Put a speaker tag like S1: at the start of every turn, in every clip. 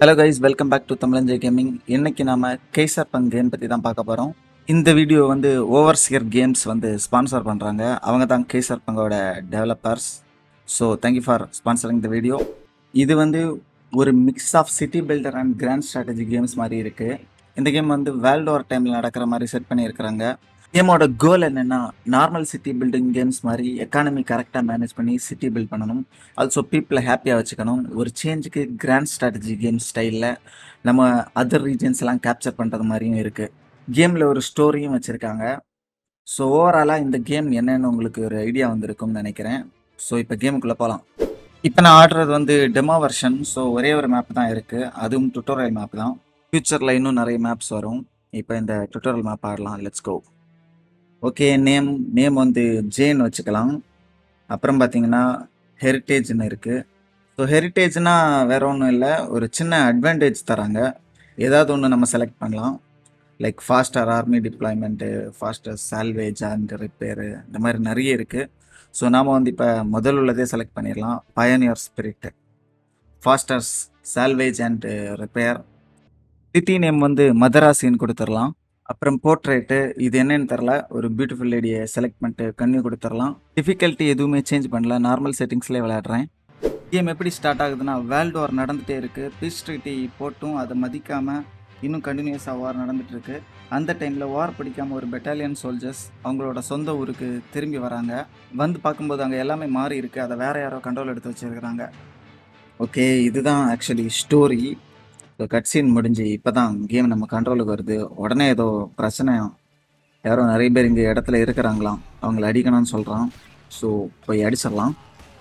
S1: hello guys welcome back to தமிழஞ்சை gaming இன்னைக்கு நாம கேசர் பங் கேம் பற்றி தான் பார்க்க போகிறோம் இந்த வீடியோ வந்து ஓவர்சியர் கேம்ஸ் வந்து ஸ்பான்சர் பண்ணுறாங்க அவங்க தான் கேசர் பங்கோட developers so thank you for sponsoring the video இது வந்து ஒரு mix of city builder and grand strategy games மாதிரி இருக்குது இந்த கேம் வந்து வேர்ல்டு வார் டைமில் நடக்கிற மாதிரி செட் பண்ணியிருக்கிறாங்க கேமோட கோல் என்னென்னா நார்மல் சிட்டி பில்டிங் கேம்ஸ் மாதிரி எக்கானமி கரெக்டாக மேனேஜ் பண்ணி சிட்டி பில்ட் பண்ணணும் ஆல்சோ பீப்புளை ஹாப்பியாக வச்சுக்கணும் ஒரு சேஞ்சுக்கு கிராண்ட் ஸ்ட்ராட்டஜி கேம் ஸ்டைலில் நம்ம அதர் ரீஜன்ஸ் எல்லாம் கேப்சர் பண்ணுறது மாதிரியும் இருக்குது கேமில் ஒரு ஸ்டோரியும் வச்சுருக்காங்க ஸோ ஓவராலாக இந்த கேம் என்னன்னு உங்களுக்கு ஒரு ஐடியா வந்திருக்கும்னு நினைக்கிறேன் ஸோ இப்போ கேமுக்குள்ளே போகலாம் இப்போ நான் ஆடுறது வந்து டெமோ வெர்ஷன் ஸோ ஒரே ஒரு மேப் தான் இருக்குது அதுவும் டுட்டோரியல் மேப் தான் ஃப்யூச்சரில் இன்னும் நிறைய மேப்ஸ் வரும் இப்போ இந்த டுட்டோரியல் மேப் ஆடலாம் let's go okay name name வந்து ஜேன் வச்சுக்கலாம் அப்புறம் பார்த்தீங்கன்னா ஹெரிட்டேஜ்னு இருக்குது ஸோ ஹெரிட்டேஜ்னா வேற ஒன்றும் இல்லை ஒரு சின்ன அட்வான்டேஜ் தராங்க ஏதாவது ஒன்று நம்ம செலக்ட் பண்ணலாம் like faster army deployment faster salvage and repair இந்த மாதிரி நிறைய இருக்குது ஸோ நாம் வந்து இப்போ முதல் உள்ளதே செலக்ட் பண்ணிடலாம் pioneer spirit fasters salvage and repair city name வந்து மதராசின்னு கொடுத்துடலாம் அப்புறம் போர்ட்ரேட்டு இது என்னன்னு தெரில ஒரு பியூட்டிஃபுல் லேடியை செலக்ட் பண்ணிட்டு கண்ணு கொடுத்துடலாம் டிஃபிகல்ட்டி எதுவுமே சேஞ்ச் பண்ணல நார்மல் செட்டிங்ஸ்லேயே விளையாடுறேன் கேம் எப்படி ஸ்டார்ட் ஆகுதுன்னா வேர்ல்டு வார் நடந்துகிட்டே இருக்குது பீஸ் ட்ரீட்டி போட்டும் அதை மதிக்காமல் இன்னும் கண்டினியூஸாக வார் நடந்துட்டு இருக்கு அந்த டைமில் வார் பிடிக்காம ஒரு பெட்டாலியன் சோல்ஜர்ஸ் அவங்களோட சொந்த ஊருக்கு திரும்பி வராங்க வந்து பார்க்கும்போது அங்கே எல்லாமே மாறி இருக்குது அதை வேற யாரோ கண்ட்ரோல் எடுத்து வச்சிருக்கிறாங்க ஓகே இதுதான் ஆக்சுவலி ஸ்டோரி ஸோ கட்சீன் முடிஞ்சு இப்போ தான் கேம் நம்ம கண்ட்ரோலுக்கு வருது உடனே ஏதோ பிரச்சனை யாரோ நிறைய பேர் இங்கே இடத்துல இருக்கிறாங்களாம் அவங்கள அடிக்கணும்னு சொல்கிறான் ஸோ போய் அடிச்சிடலாம்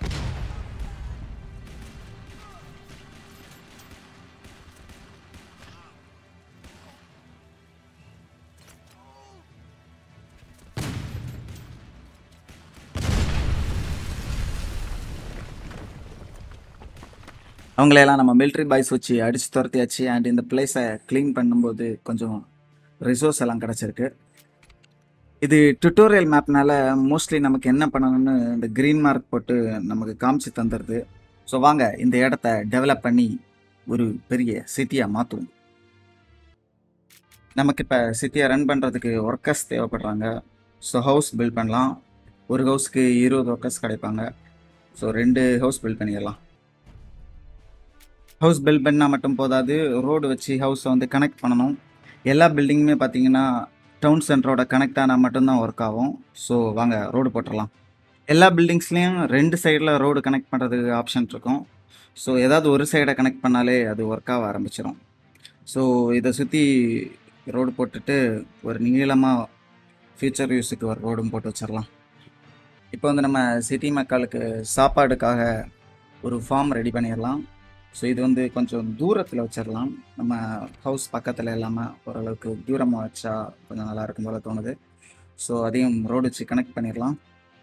S1: அவங்களையெல்லாம் நம்ம மிலிட்ரி பாய்ஸ் வச்சு அடித்து துரத்தியாச்சு அண்ட் இந்த பிளேஸை க்ளீன் பண்ணும்போது கொஞ்சம் ரிசோர்ஸ் எல்லாம் கிடச்சிருக்கு இது டுட்டோரியல் மேப்னால மோஸ்ட்லி நமக்கு என்ன பண்ணணும்னு இந்த க்ரீன் மார்க் போட்டு நமக்கு காமிச்சு தந்துடுது ஸோ வாங்க இந்த இடத்த டெவலப் பண்ணி ஒரு பெரிய சிட்டியாக மாற்றுவோம் நமக்கு இப்போ சிட்டியை ரன் பண்ணுறதுக்கு ஒர்க்கர்ஸ் தேவைப்படுறாங்க ஸோ ஹவுஸ் பில்ட் பண்ணலாம் ஒரு ஹவுஸ்க்கு இருபது ஒர்க்கர்ஸ் கிடைப்பாங்க ஸோ ரெண்டு ஹவுஸ் பில்ட் பண்ணிடலாம் ஹவுஸ் பில்ட் பண்ணால் மட்டும் போதாது ரோடு வச்சு ஹவுஸை வந்து கனெக்ட் பண்ணணும் எல்லா பில்டிங்குமே பார்த்தீங்கன்னா டவுன் சென்டரோட கனெக்ட் ஆனால் மட்டும்தான் ஒர்க் ஆகும் ஸோ வாங்க ரோடு போட்டுடலாம் எல்லா பில்டிங்ஸ்லேயும் ரெண்டு சைடில் ரோடு கனெக்ட் பண்ணுறதுக்கு ஆப்ஷன் இருக்கும் ஸோ ஏதாவது ஒரு சைடை கனெக்ட் பண்ணாலே அது ஒர்க் ஆக ஆரம்பிச்சிடும் ஸோ இதை சுற்றி ரோடு போட்டுட்டு ஒரு நீளமாக ஃப்யூச்சர் யூஸுக்கு ஒரு ரோடும் போட்டு வச்சிடலாம் இப்போ வந்து நம்ம சிட்டி மக்களுக்கு சாப்பாடுக்காக ஒரு ஃபார்ம் ரெடி பண்ணிடலாம் ஸோ இது வந்து கொஞ்சம் தூரத்தில் வச்சிடலாம் நம்ம ஹவுஸ் பக்கத்தில் இல்லாமல் ஓரளவுக்கு தூரமாக வச்சா கொஞ்சம் நல்லா இருக்கும் போல தோணுது ஸோ அதையும் ரோடு வச்சு கனெக்ட் பண்ணிடலாம்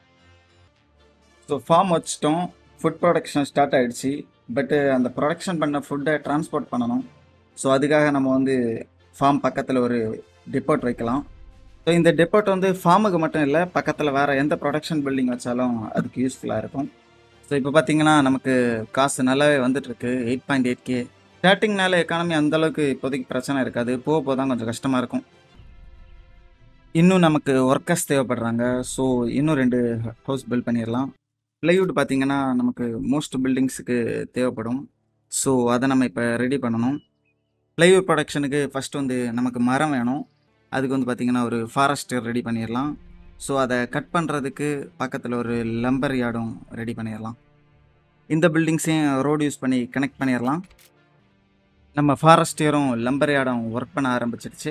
S1: ஸோ ஃபார்ம் வச்சிட்டோம் ஃபுட் ப்ரொடக்ஷன் ஸ்டார்ட் ஆகிடுச்சு பட்டு அந்த ப்ரொடக்ஷன் பண்ண ஃபுட்டை டிரான்ஸ்போர்ட் பண்ணணும் ஸோ அதுக்காக நம்ம வந்து ஃபார்ம் பக்கத்தில் ஒரு டிப்போட் வைக்கலாம் ஸோ இந்த டிப்போட் வந்து ஃபார்முக்கு மட்டும் இல்லை பக்கத்தில் வேறு எந்த ப்ரொடக்ஷன் பில்டிங் வச்சாலும் அதுக்கு யூஸ்ஃபுல்லாக இருக்கும் ஸோ இப்போ பார்த்தீங்கன்னா நமக்கு காசு நல்லாவே வந்துட்டுருக்கு எயிட் பாயிண்ட் எயிட் கே ஸ்டார்டிங்னால எக்கானமி அந்தளவுக்கு இப்போதைக்கு பிரச்சனை இருக்காது போக போக தான் கொஞ்சம் கஷ்டமாக இருக்கும் இன்னும் நமக்கு ஒர்க்கர்ஸ் தேவைப்படுறாங்க ஸோ இன்னும் ரெண்டு ஹவுஸ் பில்ட் பண்ணிடலாம் ப்ளைவுட் பார்த்தீங்கன்னா நமக்கு மோஸ்ட் பில்டிங்ஸுக்கு தேவைப்படும் ஸோ அதை நம்ம இப்போ ரெடி பண்ணணும் ப்ளைவுட் ப்ரொடக்ஷனுக்கு ஃபஸ்ட் வந்து நமக்கு மரம் வேணும் அதுக்கு வந்து பார்த்திங்கன்னா ஒரு ஃபாரஸ்டர் ரெடி பண்ணிடலாம் ஸோ அதை கட் பண்ணுறதுக்கு பக்கத்தில் ஒரு லம்பர் யார்டும் ரெடி பண்ணிடலாம் இந்த பில்டிங்ஸையும் ரோடு யூஸ் பண்ணி கனெக்ட் பண்ணிடலாம் நம்ம ஃபாரஸ்டியரும் லம்பர் யார்டும் ஒர்க் பண்ண ஆரம்பிச்சிடுச்சு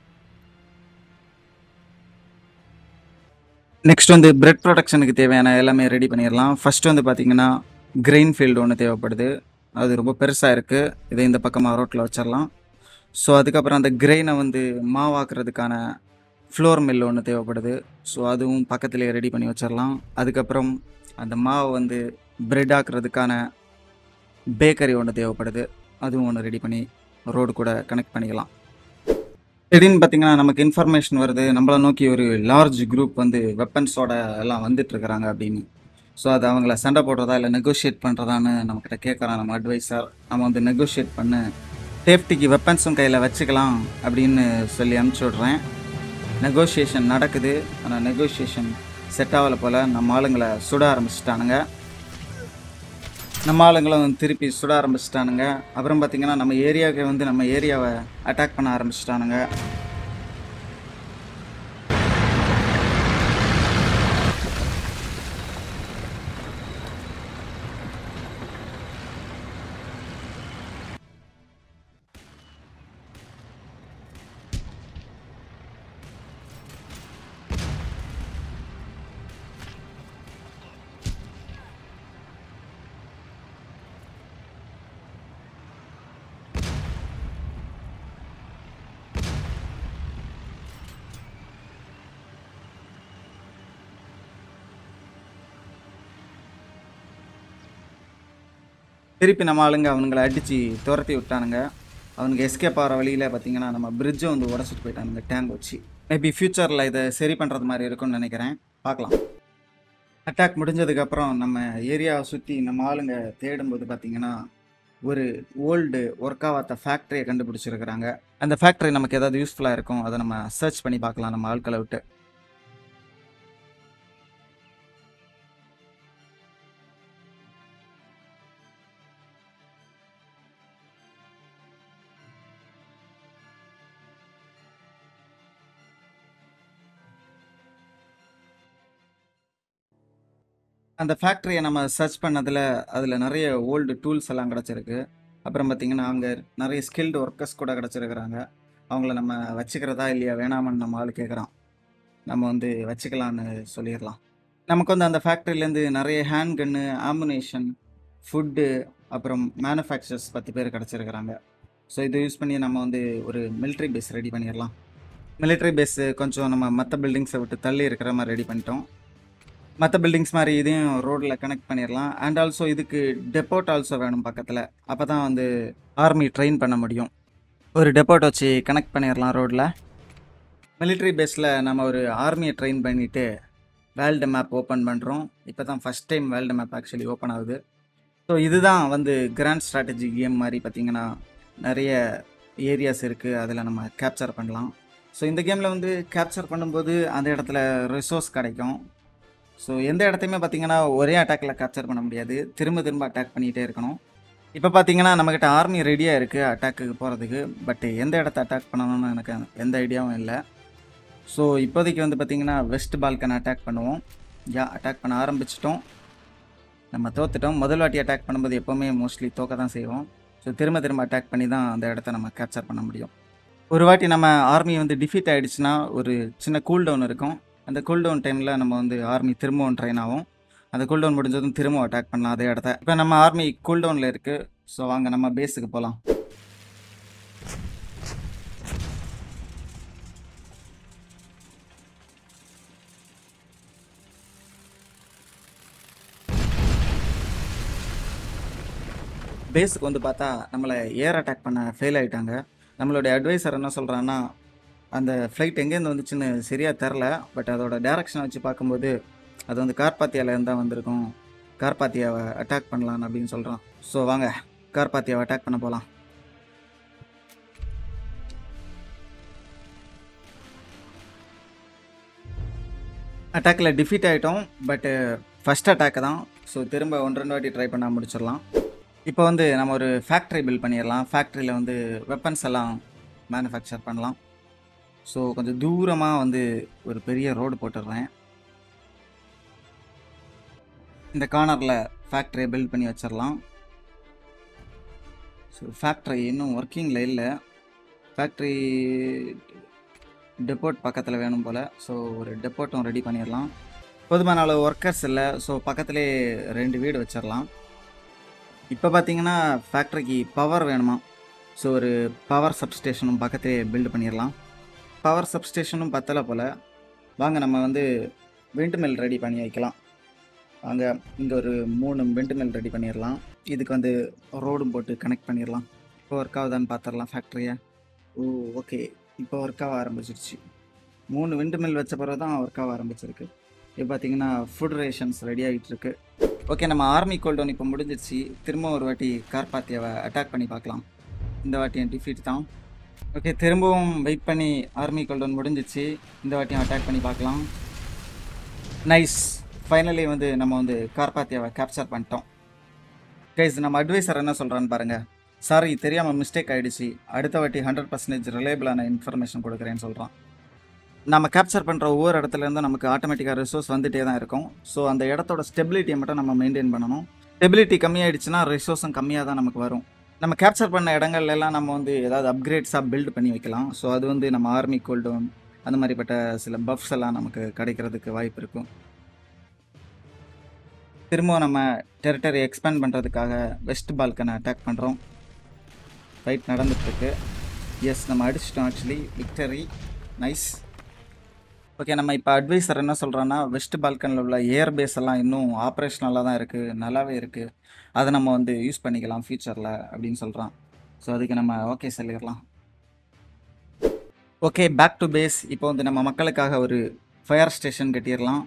S1: நெக்ஸ்ட் வந்து பிரெட் ப்ரொடக்ஷனுக்கு தேவையான எல்லாமே ரெடி பண்ணிடலாம் ஃபர்ஸ்ட் வந்து பார்த்திங்கன்னா கிரெயின் ஃபீல்டு ஒன்று தேவைப்படுது அது ரொம்ப பெருசாக இருக்குது இதை இந்த பக்கமாக ரோட்டில் வச்சிடலாம் ஸோ அதுக்கப்புறம் அந்த கிரெயினை வந்து மாவாக்குறதுக்கான ஃப்ளோர் மில் ஒன்று தேவைப்படுது ஸோ அதுவும் பக்கத்துலேயே ரெடி பண்ணி வச்சிடலாம் அதுக்கப்புறம் அந்த மாவை வந்து பிரெட் ஆக்குறதுக்கான பேக்கரி ஒன்று தேவைப்படுது அதுவும் ஒன்று ரெடி பண்ணி ரோடு கூட கனெக்ட் பண்ணிக்கலாம் திடீர்னு பார்த்தீங்கன்னா நமக்கு இன்ஃபர்மேஷன் வருது நம்மளை நோக்கி ஒரு லார்ஜ் குரூப் வந்து வெப்பன்ஸோட எல்லாம் வந்துட்டு இருக்கிறாங்க அப்படின்னு ஸோ அது அவங்கள சண்டை போடுறதா இல்லை நெகோஷியேட் பண்ணுறதான்னு நம்மக்கிட்ட கேட்குறான் நம்ம அட்வைசர் நம்ம வந்து நெகோஷியேட் பண்ண சேஃப்டிக்கு வெப்பன்ஸும் கையில் வச்சுக்கலாம் அப்படின்னு சொல்லி அனுப்பிச்சி விட்றேன் நெகோஷியேஷன் நடக்குது ஆனால் நெகோஷியேஷன் செட் ஆகலை போல் நம்ம ஆளுங்களை சுட ஆரம்பிச்சிட்டானுங்க நம்ம ஆளுங்களும் திருப்பி சுட ஆரம்பிச்சிட்டானுங்க அப்புறம் பார்த்தீங்கன்னா நம்ம ஏரியாவுக்கு வந்து நம்ம ஏரியாவை அட்டாக் பண்ண ஆரம்பிச்சிட்டானுங்க திருப்பி நம்ம ஆளுங்க அவனுங்களை அடித்து துரத்தி விட்டானுங்க அவனுக்கு எஸ்கேப் ஆகிற வழியில் பார்த்தீங்கன்னா நம்ம பிரிட்ஜை வந்து உடச்சிட்டு போயிட்டானுங்க டேங்க் வச்சு மேபி ஃப்யூச்சரில் இதை சரி பண்ணுறது மாதிரி இருக்கும்னு நினைக்கிறேன் பார்க்கலாம் அட்டாக் முடிஞ்சதுக்கப்புறம் நம்ம ஏரியாவை சுற்றி நம்ம ஆளுங்க தேடும்போது பார்த்தீங்கன்னா ஒரு ஓல்டு ஒர்க் ஆகாத ஃபேக்ட்ரியை கண்டுபிடிச்சிருக்கிறாங்க அந்த ஃபேக்ட்ரி நமக்கு ஏதாவது யூஸ்ஃபுல்லாக இருக்கும் அதை நம்ம சர்ச் பண்ணி பார்க்கலாம் நம்ம ஆட்களை விட்டு அந்த ஃபேக்ட்ரியை நம்ம சர்ச் பண்ணதில் அதில் நிறைய ஓல்டு டூல்ஸ் எல்லாம் கிடச்சிருக்கு அப்புறம் பார்த்திங்கன்னா அங்கே நிறைய ஸ்கில்டு ஒர்க்கர்ஸ் கூட கிடச்சிருக்கிறாங்க அவங்கள நம்ம வச்சுக்கிறதா இல்லையா வேணாமன்னு நம்ம ஆள் கேட்குறான் நம்ம வந்து வச்சுக்கலான்னு சொல்லிடலாம் நமக்கு வந்து அந்த ஃபேக்ட்ரியிலேருந்து நிறைய ஹேண்ட் கன்னு ஆமுனேஷன் ஃபுட்டு அப்புறம் மேனுஃபேக்சர்ஸ் பத்து பேர் கிடச்சிருக்கிறாங்க ஸோ இதை யூஸ் பண்ணி நம்ம வந்து ஒரு மிலிட்ரி பேஸ் ரெடி பண்ணிடலாம் மிலிட்ரி பேஸு கொஞ்சம் நம்ம மற்ற பில்டிங்ஸை விட்டு தள்ளி இருக்கிற மாதிரி ரெடி பண்ணிட்டோம் மற்ற பில்டிங்ஸ் மாதிரி இதையும் ரோட்டில் கனெக்ட் பண்ணிடலாம் அண்ட் ஆல்சோ இதுக்கு டெப்போட் ஆல்சோ வேணும் பக்கத்தில் அப்போ தான் வந்து ஆர்மி ட்ரெயின் பண்ண முடியும் ஒரு டெப்போட் வச்சு கனெக்ட் பண்ணிடலாம் ரோட்டில் மிலிட்ரி பேஸில் நம்ம ஒரு ஆர்மியை ட்ரெயின் பண்ணிவிட்டு வேர்ல்டு மேப் ஓப்பன் பண்ணுறோம் இப்போ தான் first time world map actually open ஆகுது ஸோ இதுதான் வந்து கிராண்ட் ஸ்ட்ராட்டஜி கேம் மாதிரி பார்த்திங்கன்னா நிறைய ஏரியாஸ் இருக்குது அதில் நம்ம கேப்சர் பண்ணலாம் ஸோ இந்த கேமில் வந்து கேப்சர் பண்ணும்போது அந்த இடத்துல ரிசோர்ஸ் கிடைக்கும் ஸோ எந்த இடத்தையுமே பார்த்தீங்கன்னா ஒரே அட்டாக்கில் கேப்சர் பண்ண முடியாது திரும்ப திரும்ப அட்டாக் பண்ணிகிட்டே இருக்கணும் இப்போ பார்த்தீங்கன்னா நம்மக்கிட்ட ஆர்மி ரெடியாக இருக்குது அட்டாக்குக்கு போகிறதுக்கு பட் எந்த இடத்த அட்டாக் பண்ணணும்னு எனக்கு எந்த ஐடியாவும் இல்லை ஸோ இப்போதைக்கு வந்து பார்த்திங்கன்னா வெஸ்ட் பால்கன் அட்டாக் பண்ணுவோம் யா அட்டாக் பண்ண ஆரம்பிச்சிட்டோம் நம்ம தோத்துட்டோம் முதல் வாட்டி அட்டாக் பண்ணும்போது எப்போவுமே மோஸ்ட்லி தோக்க தான் செய்வோம் ஸோ திரும்ப திரும்ப அட்டாக் பண்ணி தான் அந்த இடத்த நம்ம கேப்சர் பண்ண முடியும் ஒரு வாட்டி நம்ம ஆர்மி வந்து டிஃபீட் ஆகிடுச்சுன்னா ஒரு சின்ன கூல் டவுன் இருக்கும் அந்த கூல் டவுன் டைமில் நம்ம வந்து ஆர்மி திரும்பவும் ட்ரெயின் ஆகும் அந்த கூல் டவுன் முடிஞ்சதும் திரும்ப அட்டாக் பண்ணலாம் அதே இடத்த இப்போ நம்ம ஆர்மி கூல் டவுனில் இருக்குது ஸோ வாங்க நம்ம பேஸுக்கு போகலாம் பேஸுக்கு வந்து பார்த்தா நம்மளை ஏர் அட்டாக் பண்ண ஃபெயில் ஆகிட்டாங்க நம்மளுடைய அட்வைசர் என்ன சொல்கிறான்னா அந்த ஃப்ளைட் எங்கேருந்து வந்துச்சுன்னு சரியாக தெரில பட் அதோட டேரக்ஷனை வச்சு பார்க்கும்போது அது வந்து கார்பாத்தியாலேருந்து தான் வந்திருக்கும் கார்பாத்தியாவை அட்டாக் பண்ணலாம் அப்படின்னு சொல்கிறான் ஸோ வாங்க கார்பாத்தியாவை அட்டாக் பண்ண போகலாம் அட்டாக்கில் டிஃபீட் ஆகிட்டோம் பட்டு ஃபஸ்ட் அட்டாக்கு தான் ஸோ திரும்ப ஒன்று ரெண்டு வாட்டி ட்ரை பண்ண முடிச்சிடலாம் இப்போ வந்து நம்ம ஒரு ஃபேக்ட்ரி பில்ட் பண்ணிடலாம் ஃபேக்ட்ரியில் வந்து வெப்பன்ஸ் எல்லாம் மேனுஃபேக்சர் பண்ணலாம் ஸோ கொஞ்சம் தூரமாக வந்து ஒரு பெரிய ரோடு போட்டுடுறேன் இந்த கார்னரில் ஃபேக்ட்ரியை பில்ட் பண்ணி வச்சிடலாம் ஸோ ஃபேக்ட்ரி இன்னும் ஒர்க்கிங்கில் இல்லை ஃபேக்ட்ரி டெப்போட் பக்கத்தில் வேணும் போல் ஸோ ஒரு டெப்போட்டும் ரெடி பண்ணிடலாம் போதுமான அளவு ஒர்க்கர்ஸ் இல்லை ஸோ பக்கத்துலேயே ரெண்டு வீடு வச்சிடலாம் இப்போ பார்த்தீங்கன்னா ஃபேக்ட்ரிக்கு பவர் வேணுமா ஸோ ஒரு பவர் சப்ஸ்டேஷனும் பக்கத்துலேயே பில்டு பண்ணிடலாம் பவர் சப்ஸ்டேஷனும் பத்தலை போல் வாங்க நம்ம வந்து விண்ட் மில் ரெடி பண்ணி வைக்கலாம் வாங்க இங்கே ஒரு மூணு விண்ட் மில் ரெடி பண்ணிடலாம் இதுக்கு வந்து ரோடும் போட்டு கனெக்ட் பண்ணிடலாம் இப்போ ஒர்க் ஆகுதான்னு பார்த்துடலாம் ஃபேக்ட்ரியை ஓ ஓகே இப்போ ஒர்க் ஆக ஆரம்பிச்சிருச்சு மூணு விண்டு மில் வச்ச பிறகு தான் ஒர்க் ஆக ஆரம்பிச்சிருக்கு இப்போ பார்த்தீங்கன்னா ஃபுட் ரேஷன்ஸ் ரெடி ஆகிட்டு இருக்கு ஓகே நம்ம ஆர்மி கோல்டவுன் இப்போ முடிஞ்சிருச்சு திரும்ப ஒரு வாட்டி கார்பாத்தியாவை அட்டாக் பண்ணி பார்க்கலாம் இந்த வாட்டியும் டிஃபீட் தான் ஓகே திரும்பவும் வெயிட் பண்ணி ஆர்மி கொல்டன் முடிஞ்சிச்சு இந்த வாட்டியும் அட்டாக் பண்ணி பார்க்கலாம் நைஸ் ஃபைனலி வந்து நம்ம வந்து கார்பாத்தியாவை கேப்சர் பண்ணிட்டோம் கைஸ் நம்ம அட்வைசர் என்ன சொல்கிறான்னு பாருங்கள் சாரி தெரியாமல் மிஸ்டேக் ஆகிடுச்சு அடுத்த வாட்டி ஹண்ட்ரட் பர்சன்டேஜ் ரிலேபிளான இன்ஃபர்மேஷன் கொடுக்குறேன்னு சொல்கிறான் நம்ம கேப்சர் பண்ணுற ஒவ்வொரு இடத்துல இருந்து நமக்கு ஆட்டோமேட்டிக்காக ரிசோர்ஸ் வந்துட்டே தான் இருக்கும் ஸோ அந்த இடத்தோட ஸ்டெபிலிட்டியை மட்டும் நம்ம மெயின்டைன் பண்ணணும் ஸ்டெபிலிட்டி கம்மியாயிடுச்சுன்னா ரிசோர்ஸும் கம்மியாக தான் நமக்கு வரும் நம்ம கேப்சர் பண்ண இடங்கள்ல எல்லாம் நம்ம வந்து ஏதாவது அப்கிரேட்ஸாக பில்ட் பண்ணி வைக்கலாம் ஸோ அது வந்து நம்ம ஆர்மி கோல்டும் அந்த மாதிரிப்பட்ட சில பஃப்ஸ் எல்லாம் நமக்கு கிடைக்கிறதுக்கு வாய்ப்பு இருக்கும் திரும்பவும் நம்ம டெரிட்டரி எக்ஸ்பேண்ட் பண்ணுறதுக்காக வெஸ்ட் பால்கனை அட்டாக் பண்ணுறோம் ஃபைட் நடந்துட்டுருக்கு எஸ் நம்ம அடிச்சிட்டோம் ஆக்சுவலி விக்டரி நைஸ் ஓகே நம்ம இப்போ அட்வைசர் என்ன சொல்கிறோன்னா வெஸ்ட் பால்கனில் உள்ள ஏர் பேஸ் எல்லாம் இன்னும் ஆப்ரேஷனலாக தான் இருக்குது நல்லாவே இருக்குது அதை நம்ம வந்து யூஸ் பண்ணிக்கலாம் ஃப்யூச்சரில் அப்படின்னு சொல்கிறான் ஸோ அதுக்கு நம்ம ஓகே சொல்லிடலாம் ஓகே பேக் டு பேஸ் இப்போ வந்து நம்ம மக்களுக்காக ஒரு ஃபயர் ஸ்டேஷன் கட்டிடலாம்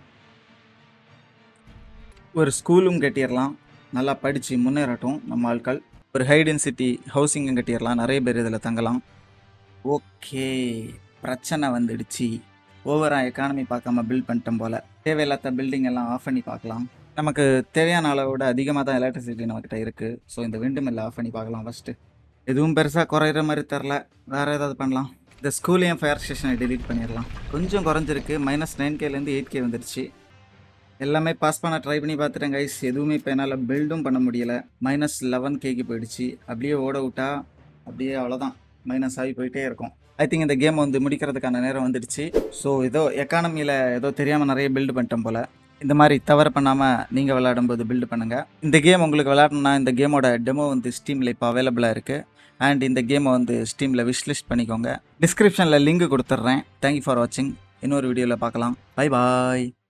S1: ஒரு ஸ்கூலும் கட்டிடலாம் நல்லா படித்து முன்னேறட்டும் நம்ம ஆட்கள் ஒரு ஹை டென்சிட்டி ஹவுசிங்கும் கட்டிடலாம் நிறைய பேர் இதில் தங்கலாம் ஓகே பிரச்சனை வந்துடுச்சு ஓவராக எக்கானமி பார்க்காம பில்ட் பண்ணிட்டோம் போல் தேவையில்லாத பில்டிங் எல்லாம் ஆஃப் பண்ணி பார்க்கலாம் நமக்கு தேவையான அளவோட அதிகமாக தான் எலக்ட்ரிசிட்டி நம்மக்கிட்ட இருக்குது ஸோ இந்த விண்டு மில்லை ஆஃப் பண்ணி பார்க்கலாம் ஃபஸ்ட்டு எதுவும் பெருசாக குறையிற மாதிரி தெரில வேறு ஏதாவது பண்ணலாம் இந்த ஸ்கூலையும் ஃபயர் ஸ்டேஷனை delete பண்ணிடலாம் கொஞ்சம் குறைஞ்சிருக்கு மைனஸ் நைன் கேலேருந்து எயிட் கே வந்துருச்சு எல்லாமே பாஸ் பண்ண ட்ரை பண்ணி பார்த்துட்டேன் கைஸ் எதுவுமே இப்போ என்னால் பில்டும் பண்ண முடியல மைனஸ் லெவன் கேக்கு போயிடுச்சு அப்படியே ஓட விட்டா அப்படியே அவ்வளோதான் மைனஸ் ஆகி போயிட்டே இருக்கும் ஐ திங்க் இந்த கேம் வந்து முடிக்கிறதுக்கான நேரம் வந்துடுச்சு ஸோ ஏதோ எக்கானமியில் ஏதோ தெரியாமல் நிறைய பில்டு பண்ணிட்டோம் போல் இந்த மாதிரி தவறு பண்ணாமல் நீங்கள் விளையாடும்போது பில்டு பண்ணுங்கள் இந்த கேம் உங்களுக்கு விளையாடணும்னா இந்த கேமோட டெமோ வந்து ஸ்டீமில் இப்போ அவைலபிளாக இருக்குது அண்ட் இந்த கேமை வந்து ஸ்டீமில் விஷ்லிஸ்ட் பண்ணிக்கோங்க டிஸ்கிரிப்ஷனில் லிங்க் கொடுத்துட்றேன் தேங்க்யூ ஃபார் வாட்சிங் இன்னொரு வீடியோவில் பார்க்கலாம் பை பாய்